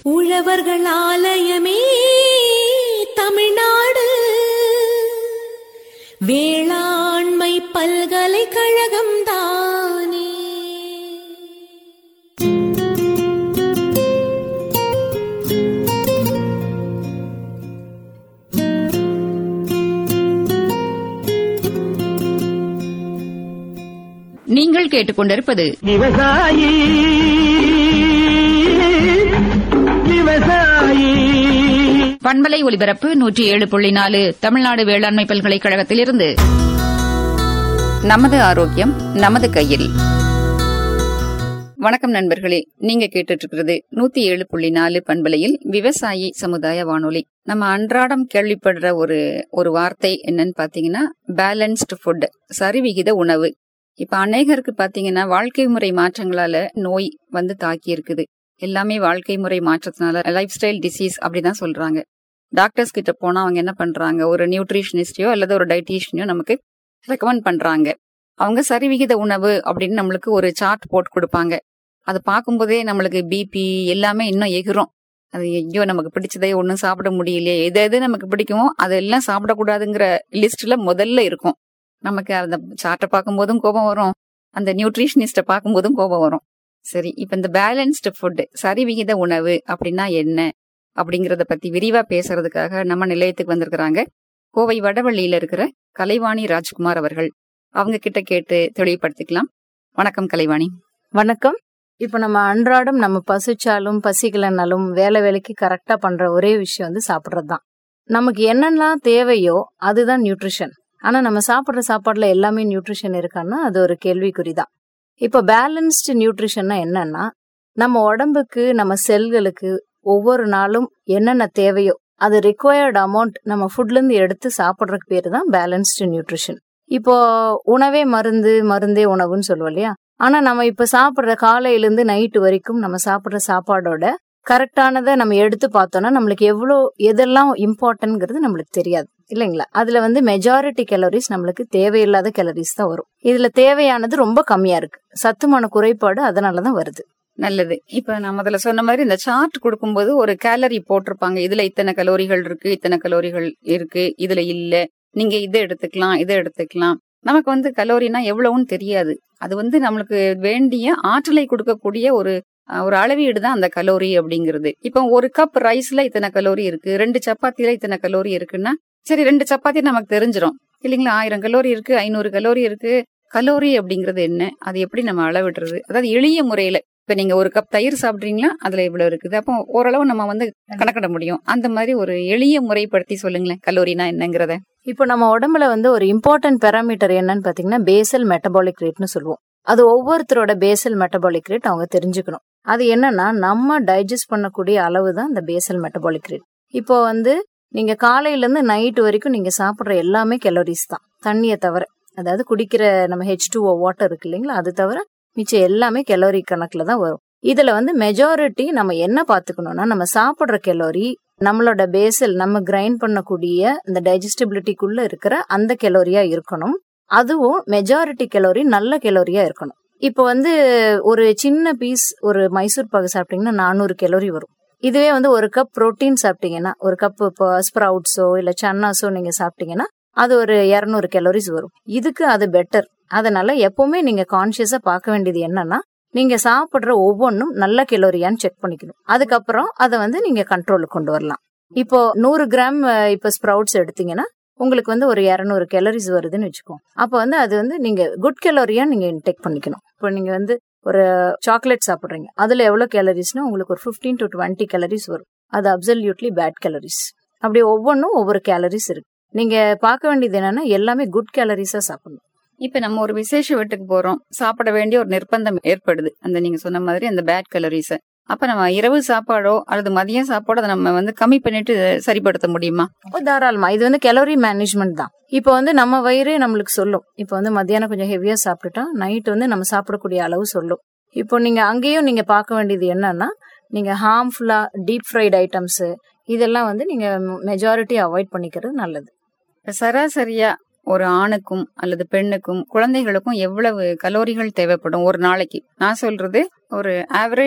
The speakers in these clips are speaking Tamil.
உழவர்கள் ஆலயமே தமிழ்நாடு வேளாண்மை பல்கலைக்கழகம் தானே நீங்கள் கேட்டுக்கொண்டிருப்பது விவசாயி விவசாயி பண்பலை ஒலிபரப்பு நூற்றி ஏழு புள்ளி நாலு தமிழ்நாடு வேளாண்மை பல்கலைக்கழகத்திலிருந்து நமது ஆரோக்கியம் நமது கையில் வணக்கம் நண்பர்களே நீங்க கேட்டுட்டு இருக்கிறது நூத்தி ஏழு புள்ளி நாலு பண்பலையில் விவசாயி சமுதாய வானொலி நம்ம அன்றாடம் கேள்விப்படுற ஒரு ஒரு வார்த்தை என்னன்னு பாத்தீங்கன்னா பேலன்ஸ்டு ஃபுட் சரிவிகித உணவு இப்ப அநேகருக்கு பாத்தீங்கன்னா வாழ்க்கை முறை மாற்றங்களால நோய் வந்து தாக்கி இருக்குது எல்லாமே வாழ்க்கை முறை மாற்றத்தினால லைஃப் ஸ்டைல் டிசீஸ் அப்படிதான் சொல்றாங்க டாக்டர்ஸ் கிட்ட போனா அவங்க என்ன பண்றாங்க ஒரு நியூட்ரிஷனிஸ்டையோ அல்லது ஒரு டயட்டீஷியனோ நமக்கு ரெக்கமெண்ட் பண்றாங்க அவங்க சரிவிகித உணவு அப்படின்னு நம்மளுக்கு ஒரு சார்ட் போட்டு கொடுப்பாங்க அதை பார்க்கும்போதே நம்மளுக்கு பிபி எல்லாமே இன்னும் எகிரும் அது ஐயோ நமக்கு பிடிச்சதே ஒன்றும் சாப்பிட முடியலையே எது எது நமக்கு பிடிக்குமோ அதெல்லாம் சாப்பிடக்கூடாதுங்கிற லிஸ்ட்ல முதல்ல இருக்கும் நமக்கு அந்த சார்ட்டை பார்க்கும்போதும் கோபம் வரும் அந்த நியூட்ரிஷனிஸ்ட பார்க்கும்போதும் கோபம் வரும் சரி இப்ப இந்த பேலன்ஸ்டு ஃபுட் சரிவிகித உணவு அப்படின்னா என்ன அப்படிங்கறத பத்தி விரிவா பேசுறதுக்காக நம்ம நிலையத்துக்கு வந்திருக்கிறாங்க கோவை வடவள்ளியில இருக்கிற கலைவாணி ராஜ்குமார் அவர்கள் அவங்க கிட்ட கேட்டு தெளிவுபடுத்திக்கலாம் வணக்கம் கலைவாணி வணக்கம் இப்போ நம்ம அன்றாடம் நம்ம பசிச்சாலும் பசிக்கலனாலும் வேலை வேலைக்கு கரெக்டா பண்ற ஒரே விஷயம் வந்து சாப்பிட்றது தான் நமக்கு என்னெல்லாம் தேவையோ அதுதான் நியூட்ரிஷன் ஆனா நம்ம சாப்பிட்ற சாப்பாடுல எல்லாமே நியூட்ரிஷன் இருக்கான்னா அது ஒரு கேள்விக்குறி தான் இப்போ பேலன்ஸ்டு நியூட்ரிஷன்னா என்னன்னா நம்ம உடம்புக்கு நம்ம செல்களுக்கு ஒவ்வொரு நாளும் என்னென்ன தேவையோ அது ரிக்வயர்ட் அமௌண்ட் நம்ம ஃபுட்ல இருந்து எடுத்து சாப்பிட்றதுக்கு பேர் தான் பேலன்ஸ்டு நியூட்ரிஷன் இப்போ உணவே மருந்து மருந்தே உணவுன்னு சொல்லுவோம் இல்லையா ஆனா நம்ம இப்ப சாப்பிடுற காலையில இருந்து நைட்டு வரைக்கும் நம்ம சாப்பிடுற சாப்பாடோட கரெக்டானதை நம்ம எடுத்து பார்த்தோம்னா நம்மளுக்கு எவ்வளோ எதெல்லாம் இம்பார்ட்டன்ட்ங்கிறது நம்மளுக்கு தெரியாது இல்லைங்களா அதுல வந்து மெஜாரிட்டி கேலரிஸ் நம்மளுக்கு தேவையில்லாத கேலரிஸ் தான் வரும் இதுல தேவையானது ரொம்ப கம்மியா இருக்கு சத்துமான குறைபாடு அதனாலதான் வருது நல்லது இப்ப நான் முதல்ல சொன்ன மாதிரி இந்த சார்ட் கொடுக்கும்போது ஒரு கேலரி போட்டிருப்பாங்க இதுல இத்தனை கலோரிகள் இருக்கு இத்தனை கலோரிகள் இருக்கு இதுல இல்ல நீங்க இதை எடுத்துக்கலாம் இதை எடுத்துக்கலாம் நமக்கு வந்து கலோரினா எவ்வளவுன்னு தெரியாது அது வந்து நம்மளுக்கு வேண்டிய ஆற்றலை கொடுக்கக்கூடிய ஒரு அஹ், ஒரு அளவீடு தான் அந்த கலோரி அப்படிங்கிறது இப்போ ஒரு கப் ரைஸ்ல இத்தனை கலோரி இருக்கு ரெண்டு சப்பாத்தில இத்தனை கலோரி இருக்குன்னா சரி ரெண்டு சப்பாத்தி நமக்கு தெரிஞ்சிரும் இல்லைங்களா ஆயிரம் கலோரி இருக்கு ஐநூறு கலோரி இருக்கு கலோரி அப்படிங்கிறது என்ன அது எப்படி நம்ம அளவிடுறது அதாவது எளிய முறையில இப்ப நீங்க ஒரு கப் தயிர் சாப்பிடுறீங்களா அதுல இவ்வளவு இருக்குது அப்போ ஓரளவு நம்ம வந்து கணக்கிட முடியும் அந்த மாதிரி ஒரு எளிய முறைப்படுத்தி சொல்லுங்களேன் கலோரினா என்னங்கிறத இப்போ நம்ம உடம்புல வந்து ஒரு இம்பார்ட்டன்ட் பெராமீட்டர் என்னன்னு பாத்தீங்கன்னா பேசல் மெட்டபாலிக் ரேட்னு சொல்லுவோம் அது ஒவ்வொருத்தரோட பேசல் மெட்டபாலிக் ரேட் அவங்க தெரிஞ்சுக்கணும் அது என்னன்னா நம்ம டைஜஸ்ட் பண்ணக்கூடிய அளவு தான் இந்த பேசல் மெட்டபாலிக் ரேட் இப்போ வந்து நீங்க காலையில இருந்து நைட் வரைக்கும் நீங்க சாப்பிடுற எல்லாமே கலோரிஸ் தான் தண்ணியை தவிர அதாவது குடிக்கிற நம்ம ஹெச் டூ வாட்டர் இருக்கு இல்லைங்களா அது தவிர மிச்சம் எல்லாமே கலோரி கணக்குல தான் வரும் இதுல வந்து மெஜாரிட்டி நம்ம என்ன பாத்துக்கணும்னா நம்ம சாப்பிடுற கலோரி நம்மளோட பேசல் நம்ம கிரைண்ட் பண்ணக்கூடிய இந்த டைஜஸ்டிபிலிட்டிக்குள்ள இருக்கிற அந்த கெலோரியா இருக்கணும் அதுவும் மெஜாரிட்டி கெலோரி நல்ல கெலோரியா இருக்கணும் இப்போ வந்து ஒரு சின்ன பீஸ் ஒரு மைசூர் பாகு சாப்பிட்டீங்கன்னா நானூறு கெலோரி வரும் இதுவே வந்து ஒரு கப் புரோட்டீன் சாப்பிட்டீங்கன்னா ஒரு கப் இப்போ ஸ்ப்ரவுட்ஸோ இல்ல சன்னாஸோ நீங்க சாப்பிட்டீங்கன்னா அது ஒரு இரநூறு கெலோரிஸ் வரும் இதுக்கு அது பெட்டர் அதனால எப்பவுமே நீங்க கான்சியஸா பார்க்க வேண்டியது என்னன்னா நீங்க சாப்பிடுற ஒவ்வொன்றும் நல்ல கெலோரியான்னு செக் பண்ணிக்கணும் அதுக்கப்புறம் அதை வந்து நீங்க கண்ட்ரோலுக்கு கொண்டு வரலாம் இப்போ நூறு கிராம் அஹ், இப்போ ஸ்ப்ரவுட்ஸ் எடுத்தீங்கன்னா உங்களுக்கு வந்து ஒரு இரநூறு கேலரிஸ் வருதுன்னு வச்சுக்கோங்க அப்போ வந்து அது வந்து நீங்க குட் கேலரியா நீங்க இன்டேக் பண்ணிக்கணும் இப்போ நீங்க வந்து ஒரு சாக்லேட் சாப்பிட்றீங்க அதுல எவ்வளவு கேலரிஸ்னா உங்களுக்கு ஒரு 15 டு டுவெண்ட்டி கேலரிஸ் வரும் அது அப்சல்யூட்லி பேட் கேலரிஸ் அப்படி ஒவ்வொன்றும் ஒவ்வொரு கேலரிஸ் இருக்கு நீங்க பார்க்க வேண்டியது என்னன்னா எல்லாமே குட் கேலரிஸா சாப்பிடணும் இப்ப நம்ம ஒரு விசேஷ வீட்டுக்கு போறோம் சாப்பிட வேண்டிய ஒரு நிர்பந்தம் ஏற்படுது அந்த நீங்க சொன்ன மாதிரி அந்த பேட் கலோரிஸ அப்ப நம்ம இரவு சாப்பாடோ அல்லது மதிய சாப்பாடோ அதை நம்ம வந்து கம்மி பண்ணிட்டு சரிப்படுத்த முடியுமா ஓ, தாராளமா இது வந்து கலோரி மேனேஜ்மெண்ட் தான் இப்போ வந்து நம்ம வயிறே நம்மளுக்கு சொல்லும் இப்போ வந்து மத்தியானம் கொஞ்சம் ஹெவியா சாப்பிட்டுட்டா நைட் வந்து நம்ம சாப்பிடக்கூடிய அளவு சொல்லும் இப்போ நீங்க அங்கேயும் நீங்க பார்க்க வேண்டியது என்னன்னா நீங்க ஹார்ம்ஃபுல்லா டீப் ஃப்ரைட் ஐட்டம்ஸ் இதெல்லாம் வந்து நீங்க மெஜாரிட்டி அவாய்ட் பண்ணிக்கிறது நல்லது இப்ப சராசரியா ஒரு ஆணுக்கும் அல்லது பெண்ணுக்கும் குழந்தைகளுக்கும் எவ்வளவு கலோரிகள் தேவைப்படும் ஒரு நாளைக்கு நான் சொல்றது ஒரு ஆவரேஜ்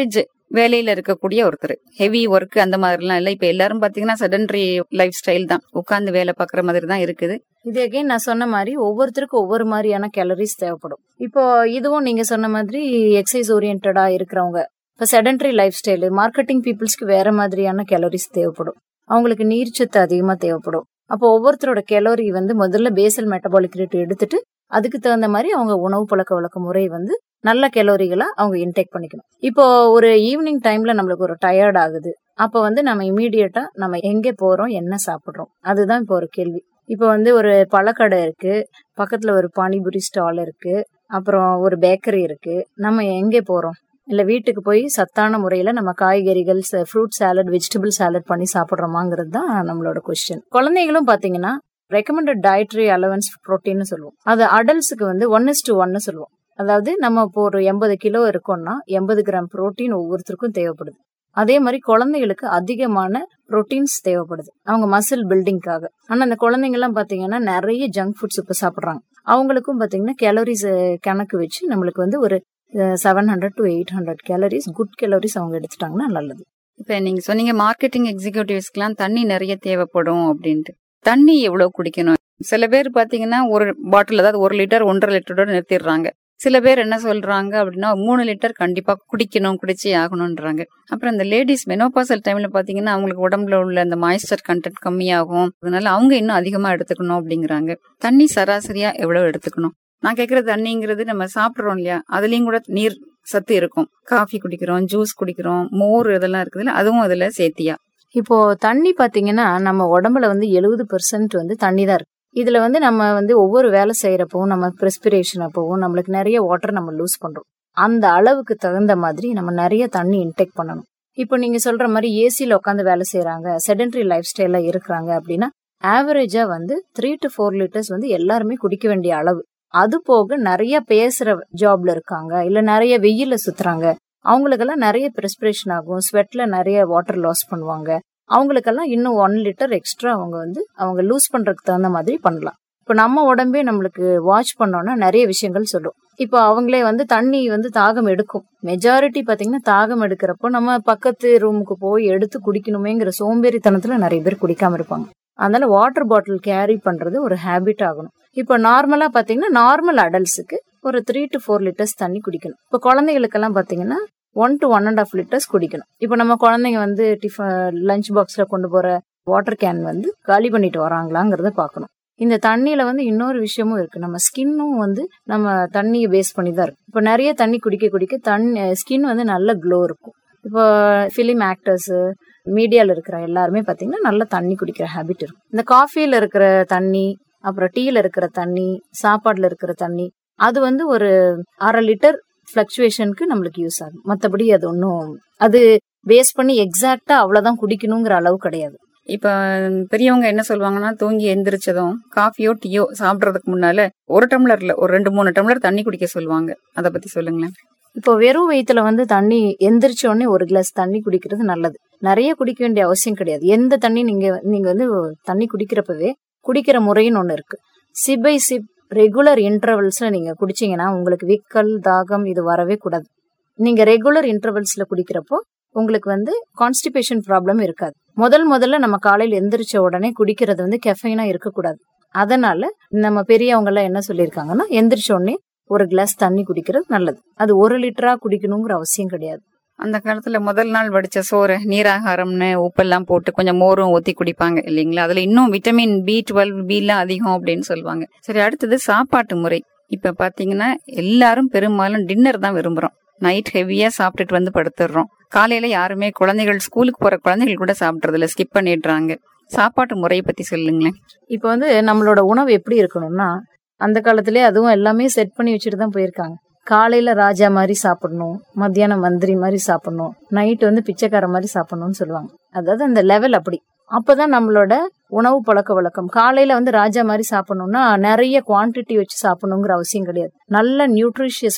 வேலையில இருக்கக்கூடிய ஒருத்தர் ஹெவி ஒர்க் அந்த மாதிரிலாம் இல்ல இப்ப எல்லாரும் பாத்தீங்கன்னா செடன்டரி லைஃப் ஸ்டைல் தான் உட்கார்ந்து வேலை பாக்குற மாதிரி தான் இருக்குது இது அகைன் நான் சொன்ன மாதிரி ஒவ்வொருத்தருக்கும் ஒவ்வொரு மாதிரியான கேலரிஸ் தேவைப்படும் இப்போ இதுவும் நீங்க சொன்ன மாதிரி எக்ஸசைஸ் ஓரியன்டா இருக்கிறவங்க இப்போ செடன்டரி லைஃப் ஸ்டைலு மார்க்கெட்டிங் பீப்புள்ஸ்க்கு வேற மாதிரியான கேலரிஸ் தேவைப்படும் அவங்களுக்கு நீர்ச்சத்து அதிகமா தேவைப்படும் அப்போ ஒவ்வொருத்தரோட கேலரி வந்து முதல்ல பேசல் மெட்டபாலிக் ரேட் எடுத்துட்டு அதுக்கு தகுந்த மாதிரி அவங்க உணவு பழக்க வழக்க முறை வந்து நல்ல கெலோரிகளா அவங்க இன்டேக் பண்ணிக்கணும் இப்போ ஒரு ஈவினிங் டைம்ல நம்மளுக்கு ஒரு டயர்ட் ஆகுது அப்போ வந்து நம்ம இமீடியட்டா நம்ம எங்கே போறோம் என்ன சாப்பிடுறோம் அதுதான் இப்போ ஒரு கேள்வி இப்போ வந்து ஒரு பழக்கடை இருக்கு பக்கத்துல ஒரு பானிபுரி ஸ்டால் இருக்கு அப்புறம் ஒரு பேக்கரி இருக்கு நம்ம எங்கே போறோம் இல்ல வீட்டுக்கு போய் சத்தான முறையில நம்ம காய்கறிகள் ஃப்ரூட் சாலட் வெஜிடபிள் சாலட் பண்ணி சாப்பிடுறோமாங்கிறது தான் நம்மளோட கொஸ்டின் குழந்தைகளும் பாத்தீங்கன்னா ரெக்கமெண்டட் டயட்ரி அலவன்ஸ் ப்ரோட்டீன் சொல்லுவோம் அது அடல்ட்ஸுக்கு வந்து ஒன் இஸ் டு ஒன்னு சொல்லுவோம் அதாவது நம்ம இப்போ ஒரு எண்பது கிலோ இருக்கோம்னா எண்பது கிராம் புரோட்டீன் ஒவ்வொருத்தருக்கும் தேவைப்படுது அதே மாதிரி குழந்தைகளுக்கு அதிகமான புரோட்டீன்ஸ் தேவைப்படுது அவங்க மசில் பில்டிங்காக ஆனா அந்த குழந்தைங்க எல்லாம் பாத்தீங்கன்னா நிறைய ஜங்க் ஃபுட்ஸ் இப்ப சாப்பிடுறாங்க அவங்களுக்கும் பாத்தீங்கன்னா கேலரிஸ் கணக்கு வச்சு நம்மளுக்கு வந்து ஒரு seven hundred to eight hundred calories good calories அவங்க எடுத்துட்டாங்கன்னா நல்லது இப்ப நீங்க சொன்னீங்க மார்க்கெட்டிங் எக்ஸிகியூட்டிவ்ஸ்க்குலாம் தண்ணி நிறைய தேவைப்படும் அப்படின்ட்டு தண்ணி எவ்வளவு குடிக்கணும் சில பேர் பாத்தீங்கன்னா ஒரு பாட்டில் அதாவது ஒரு லிட்டர் ஒன்றரை லிட்டரோட நிறுத்திடுறாங்க சில பேர் என்ன சொல்றாங்க அப்படின்னா மூணு லிட்டர் கண்டிப்பா குடிக்கணும் குடிச்சே ஆகணும்ன்றாங்க அப்புறம் இந்த லேடிஸ் மெனோபாசல் டைம்ல பாத்தீங்கன்னா அவங்களுக்கு உடம்புல உள்ள அந்த மாய்ஸ்சர் கண்டென்ட் கம்மியாகும் அதனால அவங்க இன்னும் அதிகமா எடுத்துக்கணும் அப்படிங்கிறாங்க தண்ணி சராசரியா எவ்வளவு எடுத்துக்கணும் நான் கேக்குற தண்ணிங்கிறது நம்ம சாப்பிடுறோம் இல்லையா அதுலயும் கூட நீர் சத்து இருக்கும் காஃபி குடிக்கிறோம் ஜூஸ் குடிக்கிறோம் மோர் இதெல்லாம் இருக்குதுல்ல அதுவும் அதுல சேர்த்தியா இப்போ தண்ணி பாத்தீங்கன்னா நம்ம உடம்புல வந்து எழுபது பெர்சன்ட் வந்து தண்ணி தான் இருக்கு இதுல வந்து நம்ம வந்து ஒவ்வொரு வேலை செய்யறப்பவும் நம்ம பிரெஸ்பிரேஷன் அப்பவும் நம்மளுக்கு நிறைய வாட்டர் நம்ம லூஸ் பண்றோம் அந்த அளவுக்கு தகுந்த மாதிரி நம்ம நிறைய தண்ணி இன்டேக் பண்ணணும் இப்போ நீங்க சொல்ற மாதிரி ஏசில உட்காந்து வேலை செய்யறாங்க செடென்டரி லைஃப் ஸ்டைல்ல இருக்கிறாங்க அப்படின்னா ஆவரேஜா வந்து த்ரீ டு ஃபோர் லிட்டர்ஸ் வந்து எல்லாருமே குடிக்க வேண்டிய அளவு அது போக நிறைய பேசுற ஜாப்ல இருக்காங்க இல்ல நிறைய வெயில்ல சுத்துறாங்க அவங்களுக்கெல்லாம் நிறைய பிரெஸ்பிரேஷன் ஆகும் ஸ்வெட்ல நிறைய வாட்டர் லாஸ் பண்ணுவாங்க அவங்களுக்கெல்லாம் இன்னும் ஒன் லிட்டர் எக்ஸ்ட்ரா அவங்க வந்து அவங்க லூஸ் பண்றதுக்கு தகுந்த மாதிரி பண்ணலாம் இப்போ நம்ம உடம்பே நம்மளுக்கு வாட்ச் பண்ணோம்னா நிறைய விஷயங்கள் சொல்லும் இப்போ அவங்களே வந்து தண்ணி வந்து தாகம் எடுக்கும் மெஜாரிட்டி பாத்தீங்கன்னா தாகம் எடுக்கிறப்போ நம்ம பக்கத்து ரூமுக்கு போய் எடுத்து குடிக்கணுமேங்கிற சோம்பேறித்தனத்துல நிறைய பேர் குடிக்காம இருப்பாங்க அதனால வாட்டர் பாட்டில் கேரி பண்றது ஒரு ஹேபிட் ஆகணும் இப்போ நார்மலா பாத்தீங்கன்னா நார்மல் அடல்ட்ஸுக்கு ஒரு த்ரீ டு ஃபோர் லிட்டர்ஸ் தண்ணி குடிக்கணும் இப்போ குழந்தைகளுக்கெல்லாம் பாத்தீங்கன்னா one to one and half litres குடிக்கணும் இப்போ நம்ம குழந்தைங்க வந்து டிஃபன் லஞ்ச் பாக்ஸ்ல கொண்டு போற வாட்டர் கேன் வந்து காலி பண்ணிட்டு வராங்களாங்கிறத பார்க்கணும் இந்த தண்ணியில வந்து இன்னொரு விஷயமும் இருக்கு நம்ம ஸ்கின்னும் வந்து நம்ம தண்ணியை பேஸ் பண்ணி தான் இருக்கு இப்போ நிறைய தண்ணி குடிக்க குடிக்க தண்ணி ஸ்கின் வந்து நல்ல க்ளோ இருக்கும் இப்போ ஃபிலிம் ஆக்டர்ஸ் மீடியால இருக்கிற எல்லாருமே பாத்தீங்கன்னா நல்ல தண்ணி குடிக்கிற ஹேபிட் இருக்கும் இந்த காஃபில இருக்கிற தண்ணி அப்புறம் டீல இருக்கிற தண்ணி சாப்பாடுல இருக்கிற தண்ணி அது வந்து ஒரு அரை லிட்டர் ஃபிளக்சுவேஷனுக்கு நம்மளுக்கு யூஸ் ஆகும் மற்றபடி அது ஒன்றும் அது பேஸ் பண்ணி எக்ஸாக்டா அவ்வளவுதான் குடிக்கணுங்கிற அளவு கிடையாது இப்ப பெரியவங்க என்ன சொல்லுவாங்கன்னா தூங்கி எந்திரிச்சதும் காஃபியோ டீயோ சாப்பிடறதுக்கு முன்னால ஒரு டம்ளர்ல ஒரு ரெண்டு மூணு டம்ளர் தண்ணி குடிக்க சொல்லுவாங்க அத பத்தி சொல்லுங்களேன் இப்போ வெறும் வயிற்றுல வந்து தண்ணி எந்திரிச்ச உடனே ஒரு கிளாஸ் தண்ணி குடிக்கிறது நல்லது நிறைய குடிக்க வேண்டிய அவசியம் கிடையாது எந்த தண்ணி நீங்க நீங்க வந்து தண்ணி குடிக்கிறப்பவே குடிக்கிற முறைன்னு ஒண்ணு இருக்கு சிப் பை சிப் ரெகுலர் இன்டர்வல்ஸ்ல நீங்க குடிச்சீங்கன்னா உங்களுக்கு விக்கல் தாகம் இது வரவே கூடாது நீங்க ரெகுலர் இன்டர்வல்ஸ்ல குடிக்கிறப்போ உங்களுக்கு வந்து கான்ஸ்டிபேஷன் ப்ராப்ளம் இருக்காது முதல் முதல்ல நம்ம காலையில் எந்திரிச்ச உடனே குடிக்கிறது வந்து கெஃபைனா இருக்கக்கூடாது அதனால நம்ம பெரியவங்க எல்லாம் என்ன சொல்லியிருக்காங்கன்னா எந்திரிச்ச உடனே ஒரு கிளாஸ் தண்ணி குடிக்கிறது நல்லது அது ஒரு லிட்டரா குடிக்கணுங்கிற அவசியம் கிடையாது அந்த காலத்துல முதல் நாள் வடிச்ச சோறு நீராகாரம்னு உப்பெல்லாம் போட்டு கொஞ்சம் மோரும் ஊத்தி குடிப்பாங்க இல்லைங்களா அதுல இன்னும் விட்டமின் பி டுவெல் பி எல்லாம் அதிகம் அப்படின்னு சொல்லுவாங்க சரி அடுத்தது சாப்பாட்டு முறை இப்ப பாத்தீங்கன்னா எல்லாரும் பெரும்பாலும் டின்னர் தான் விரும்புறோம் நைட் ஹெவியா சாப்பிட்டுட்டு வந்து படுத்துடுறோம் காலையில யாருமே குழந்தைகள் ஸ்கூலுக்கு போற குழந்தைகள் கூட சாப்பிடுறது இல்ல ஸ்கிப் பண்ணிடுறாங்க சாப்பாட்டு முறையை பத்தி சொல்லுங்களேன் இப்போ வந்து நம்மளோட உணவு எப்படி இருக்கணும்னா அந்த காலத்திலே அதுவும் எல்லாமே செட் பண்ணி வச்சுட்டு தான் போயிருக்காங்க காலையில ராஜா மாதிரி சாப்பிடணும் மத்தியானம் மந்திரி மாதிரி சாப்பிடணும் நைட் வந்து பிச்சைக்கார மாதிரி சாப்பிடணும்னு சொல்லுவாங்க அதாவது அந்த லெவல் அப்படி அப்பதான் நம்மளோட உணவு பழக்க வழக்கம் காலையில வந்து ராஜா மாதிரி சாப்பிடணும்னா நிறைய குவான்டிட்டி வச்சு சாப்பிடணுங்கிற அவசியம் கிடையாது நல்ல நியூட்ரிஷியஸ் ஃபுட்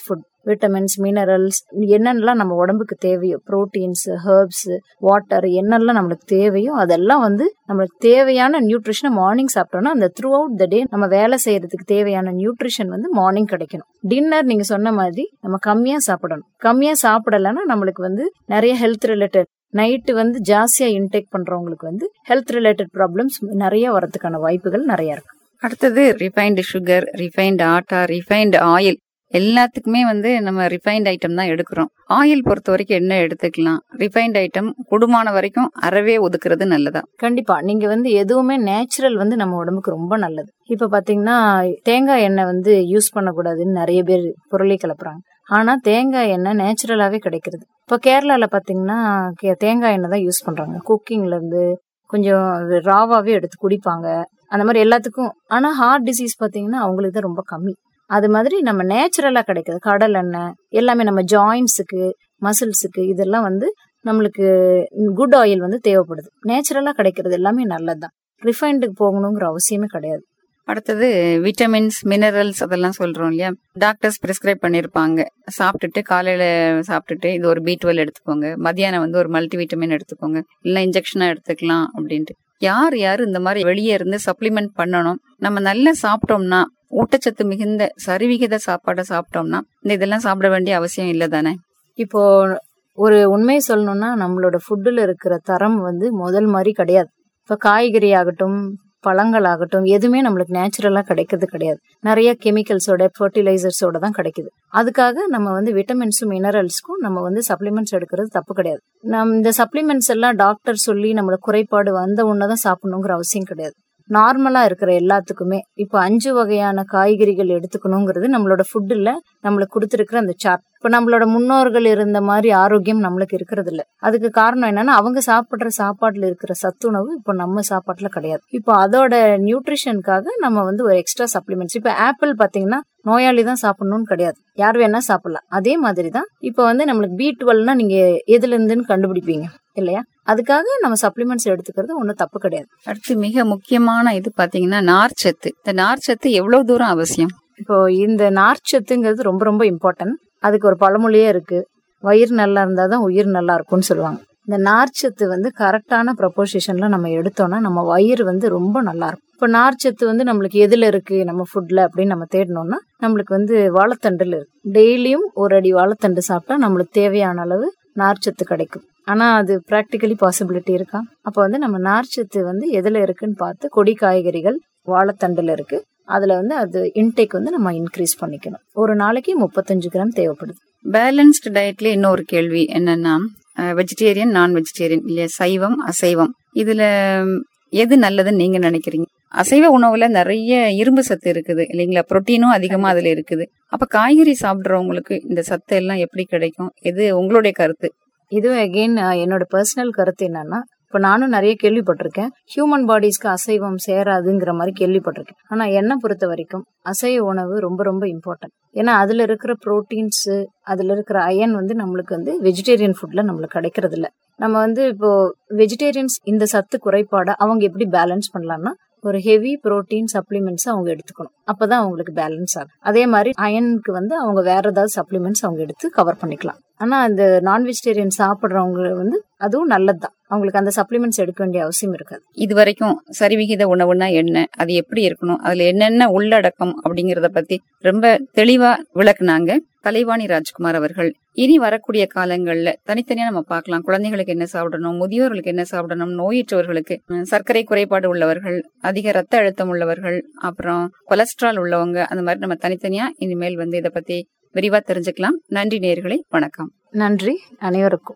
விட்டமின்ஸ் மினரல்ஸ் என்னென்னலாம் நம்ம உடம்புக்கு தேவையோ புரோட்டீன்ஸ் ஹெர்ப்ஸ் வாட்டர் என்னெல்லாம் நம்மளுக்கு தேவையோ அதெல்லாம் வந்து நம்மளுக்கு தேவையான நியூட்ரிஷனை மார்னிங் சாப்பிட்டோம்னா அந்த த்ரூ அவுட் த டே நம்ம வேலை செய்யறதுக்கு தேவையான நியூட்ரிஷன் வந்து மார்னிங் கிடைக்கணும் டின்னர் நீங்க சொன்ன மாதிரி நம்ம கம்மியா சாப்பிடணும் கம்மியா சாப்பிடலைன்னா நம்மளுக்கு வந்து நிறைய ஹெல்த் ரிலேட்டட் நைட்டு வந்து ஜாஸ்தியா இன்டேக் பண்றவங்களுக்கு வந்து ஹெல்த் ரிலேட்டட் ப்ராப்ளம்ஸ் நிறைய வரதுக்கான வாய்ப்புகள் நிறைய இருக்கு அடுத்தது refined sugar refined atta refined oil எல்லாத்துக்குமே வந்து நம்ம ரிஃபைன்ட் ஐட்டம் தான் எடுக்கிறோம் ஆயில் பொறுத்த வரைக்கும் என்ன எடுத்துக்கலாம் ரிஃபைன்ட் ஐட்டம் குடுமான வரைக்கும் அறவே ஒதுக்குறது நல்லதா கண்டிப்பா நீங்க வந்து எதுவுமே நேச்சுரல் வந்து நம்ம உடம்புக்கு ரொம்ப நல்லது இப்ப பாத்தீங்கன்னா தேங்காய் எண்ணெய் வந்து யூஸ் பண்ணக்கூடாதுன்னு நிறைய பேர் பொருளை கிளப்புறாங்க ஆனா தேங்காய் எண்ணெய் நேச்சுரலாவே கிடைக்கிறது இப்ப கேரளால பாத்தீங்கன்னா கே- தேங்காய் எண்ணெய் தான் யூஸ் பண்றாங்க குக்கிங்ல இருந்து கொஞ்சம் ராவாவே எடுத்து குடிப்பாங்க அந்த மாதிரி எல்லாத்துக்கும் ஆனா ஹார்ட் டிசீஸ் பாத்தீங்கன்னா அவங்களுக்கு தான் ரொம்ப கம்மி அது மாதிரி நம்ம நேச்சுரலா கிடைக்குது கடல் எண்ணெய் எல்லாமே நம்ம ஜாயின்ஸுக்கு மசில்ஸுக்கு இதெல்லாம் வந்து நம்மளுக்கு குட் ஆயில் வந்து தேவைப்படுது நேச்சுரலா கிடைக்கிறது எல்லாமே நல்லதுதான் ரிஃபைண்டுக்கு போகணுங்கிற அவசியமே கிடையாது அடுத்தது விட்டமின்ஸ் மினரல்ஸ் அதெல்லாம் சொல்றோம் இல்லையா டாக்டர்ஸ் பிரிஸ்கிரைப் பண்ணிருப்பாங்க சாப்பிட்டுட்டு காலையில சாப்பிட்டுட்டு இது ஒரு பி டுவெல் எடுத்துக்கோங்க மதியானம் வந்து ஒரு மல்டி விட்டமின் எடுத்துக்கோங்க இல்ல இன்ஜெக்ஷனா எடுத்துக்கலாம் அப்படின்ட்டு யார் யார் இந்த மாதிரி வெளியே இருந்து சப்ளிமெண்ட் பண்ணணும் நம்ம நல்லா சாப்பிட்டோம்னா ஊட்டச்சத்து மிகுந்த சரிவிகித சாப்பாடை சாப்பிட்டோம்னா இந்த இதெல்லாம் சாப்பிட வேண்டிய அவசியம் இல்லை தானே இப்போ ஒரு உண்மையை சொல்லணும்னா நம்மளோட ஃபுட்டில் இருக்கிற தரம் வந்து முதல் மாதிரி கிடையாது இப்போ காய்கறி ஆகட்டும் பழங்கள் ஆகட்டும் எதுவுமே நம்மளுக்கு நேச்சுரலாக கிடைக்கிறது கிடையாது நிறைய கெமிக்கல்ஸோட ஃபர்டிலைசர்ஸோட தான் கிடைக்குது அதுக்காக நம்ம வந்து விட்டமின்ஸும் மினரல்ஸ்க்கும் நம்ம வந்து சப்ளிமெண்ட்ஸ் எடுக்கிறது தப்பு கிடையாது நம்ம இந்த சப்ளிமெண்ட்ஸ் எல்லாம் டாக்டர் சொல்லி நம்மள குறைபாடு வந்த உடனே தான் சாப்பிடணுங்கிற அவசியம் கிடையாது நார்மலா இருக்கிற எல்லாத்துக்குமே இப்போ அஞ்சு வகையான காய்கறிகள் எடுத்துக்கணுங்கிறது நம்மளோட ஃபுட்டில் நம்மளுக்கு கொடுத்துருக்கிற அந்த சார்ட் இப்போ நம்மளோட முன்னோர்கள் இருந்த மாதிரி ஆரோக்கியம் நம்மளுக்கு இருக்கிறது இல்ல அதுக்கு காரணம் என்னன்னா அவங்க சாப்பிடுற சாப்பாட்டுல இருக்கிற சத்துணவு இப்போ நம்ம சாப்பாட்டுல கிடையாது இப்போ அதோட நியூட்ரிஷனுக்காக நம்ம வந்து ஒரு எக்ஸ்ட்ரா சப்ளிமெண்ட்ஸ் இப்போ ஆப்பிள் பாத்தீங்கன்னா நோயாளி தான் சாப்பிடணும்னு கிடையாது யார் வேணா சாப்பிடலாம் அதே மாதிரி தான் இப்போ வந்து நம்மளுக்கு பி டுவெல்னா நீங்க எதுல இருந்துன்னு கண்டுபிடிப்பீங்க இல்லையா அதுக்காக நம்ம சப்ளிமெண்ட்ஸ் எடுத்துக்கிறது ஒன்றும் தப்பு கிடையாது அடுத்து மிக முக்கியமான இது பாத்தீங்கன்னா நார்ச்சத்து இந்த நார்ச்சத்து எவ்வளவு தூரம் அவசியம் இப்போ இந்த நார்ச்சத்துங்கிறது ரொம்ப ரொம்ப இம்பார்ட்டன்ட் அதுக்கு ஒரு பழமொழியே இருக்கு வயிறு நல்லா இருந்தால் தான் உயிர் நல்லா இருக்கும்னு சொல்லுவாங்க இந்த நார்ச்சத்து வந்து கரெக்டான ப்ரொபோசிஷன்ல நம்ம எடுத்தோம்னா நம்ம வயிறு வந்து ரொம்ப நல்லா இருக்கும் இப்போ நார்ச்சத்து வந்து நம்மளுக்கு எதுல இருக்கு நம்ம ஃபுட்ல அப்படின்னு நம்ம தேடினோம்னா நம்மளுக்கு வந்து வாழைத்தண்டுல இருக்கு டெய்லியும் ஒரு அடி வாழைத்தண்டு சாப்பிட்டா நம்மளுக்கு தேவையான அளவு நார்ச்சத்து கிடைக்கும் ஆனா அது ப்ராக்டிக்கலி பாசிபிலிட்டி இருக்கா அப்போ வந்து நம்ம நார்ச்சத்து வந்து எதுல இருக்குன்னு பார்த்து கொடி காய்கறிகள் வாழைத்தண்டுல இருக்கு அதுல வந்து அது இன்டேக் வந்து நம்ம இன்க்ரீஸ் பண்ணிக்கணும் ஒரு நாளைக்கு முப்பத்தஞ்சு கிராம் தேவைப்படுது பேலன்ஸ்டு டயட்ல இன்னொரு கேள்வி என்னன்னா வெஜிடேரியன் நான் வெஜிடேரியன் இல்லையா சைவம் அசைவம் இதுல ம், எது நல்லதுன்னு நீங்க நினைக்கிறீங்க அசைவ உணவுல நிறைய இரும்பு சத்து இருக்குது இல்லைங்களா புரோட்டீனும் அதிகமா அதுல இருக்குது அப்ப காய்கறி சாப்பிடுறவங்களுக்கு இந்த சத்து எல்லாம் எப்படி கிடைக்கும் இது உங்களுடைய கருத்து இதுவும் அகெயின் என்னோட பர்சனல் கருத்து என்னன்னா இப்போ நானும் நிறைய கேள்விப்பட்டிருக்கேன் ஹியூமன் பாடிஸ்க்கு அசைவம் சேராதுங்கிற மாதிரி கேள்விப்பட்டிருக்கேன் ஆனா என்னை பொறுத்த வரைக்கும் அசைவ உணவு ரொம்ப ரொம்ப இம்பார்ட்டன்ட் ஏன்னா அதுல இருக்கிற ப்ரோட்டீன்ஸ் அதுல இருக்கிற அயன் வந்து நம்மளுக்கு வந்து வெஜிடேரியன் ஃபுட்ல நம்மளுக்கு கிடைக்கிறது இல்ல நம்ம வந்து இப்போ வெஜிடேரியன்ஸ் இந்த சத்து குறைபாடை அவங்க எப்படி பேலன்ஸ் பண்ணலாம்னா ஒரு ஹெவி புரோட்டீன் சப்ளிமெண்ட்ஸ் அவங்க எடுத்துக்கணும் அப்பதான் அவங்களுக்கு பேலன்ஸ் ஆகும் அதே மாதிரி அயனுக்கு வந்து அவங்க வேற ஏதாவது சப்ளிமெண்ட்ஸ் அவங்க எடுத்து கவர் பண்ணிக்கலாம் ஆனா அந்த நான் வெஜிடேரியன் சாப்பிட்றவங்க வந்து அதுவும் நல்லதுதான் அவங்களுக்கு அந்த சப்ளிமெண்ட்ஸ் எடுக்க வேண்டிய அவசியம் இருக்காது இது வரைக்கும் சரிவிகித உணவுனா என்ன அது எப்படி இருக்கணும் அதுல என்னென்ன உள்ளடக்கம் அப்படிங்கறத பத்தி ரொம்ப தெளிவா விளக்குனாங்க கலைவாணி ராஜ்குமார் அவர்கள் இனி வரக்கூடிய காலங்கள்ல தனித்தனியா நம்ம பார்க்கலாம் குழந்தைகளுக்கு என்ன சாப்பிடணும் முதியோர்களுக்கு என்ன சாப்பிடணும் நோயுற்றவர்களுக்கு உம், சர்க்கரை குறைபாடு உள்ளவர்கள் அதிக ரத்த அழுத்தம் உள்ளவர்கள் அப்புறம் கொலஸ்ட்ரால் உள்ளவங்க அந்த மாதிரி நம்ம தனித்தனியா இனிமேல் வந்து இதை பத்தி விரிவா தெரிஞ்சுக்கலாம் நன்றி நேயர்களே வணக்கம் நன்றி அனைவருக்கும்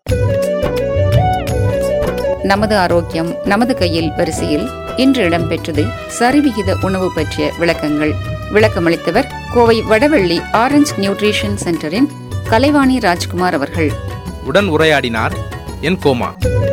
நமது ஆரோக்கியம் நமது கையில் வரிசையில் இன்று இடம்பெற்றது சரிவிகித உணவு பற்றிய விளக்கங்கள் விளக்கமளித்தவர் கோவை வடவள்ளி ஆரஞ்ச் நியூட்ரிஷன் சென்டரின் கலைவாணி ராஜ்குமார் அவர்கள் உடன் உரையாடினார் என் கோமா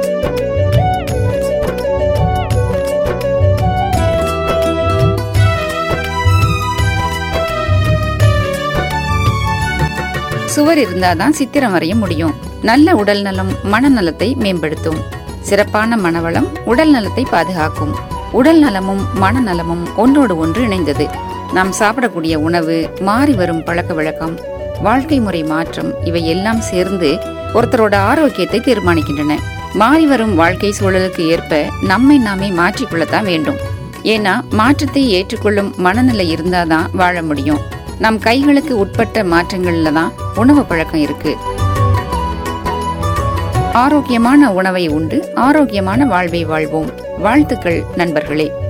சுவர் இருந்தாதான் சித்திரம் வரைய முடியும் நல்ல உடல் நலம் மனநலத்தை மேம்படுத்தும் சிறப்பான மனவளம் உடல் நலத்தை பாதுகாக்கும் உடல் நலமும் மனநலமும் ஒன்றோடு ஒன்று இணைந்தது நாம் சாப்பிடக்கூடிய உணவு மாறி வரும் பழக்க வழக்கம் வாழ்க்கை முறை மாற்றம் இவை எல்லாம் சேர்ந்து ஒருத்தரோட ஆரோக்கியத்தை தீர்மானிக்கின்றன மாறி வரும் வாழ்க்கை சூழலுக்கு ஏற்ப நம்மை நாமே மாற்றிக்கொள்ளத்தான் வேண்டும் ஏன்னா மாற்றத்தை ஏற்றுக்கொள்ளும் மனநிலை இருந்தாதான் வாழ முடியும் நம் கைகளுக்கு உட்பட்ட மாற்றங்கள்ல தான் உணவு பழக்கம் இருக்கு ஆரோக்கியமான உணவை உண்டு ஆரோக்கியமான வாழ்வை வாழ்வோம் வாழ்த்துக்கள் நண்பர்களே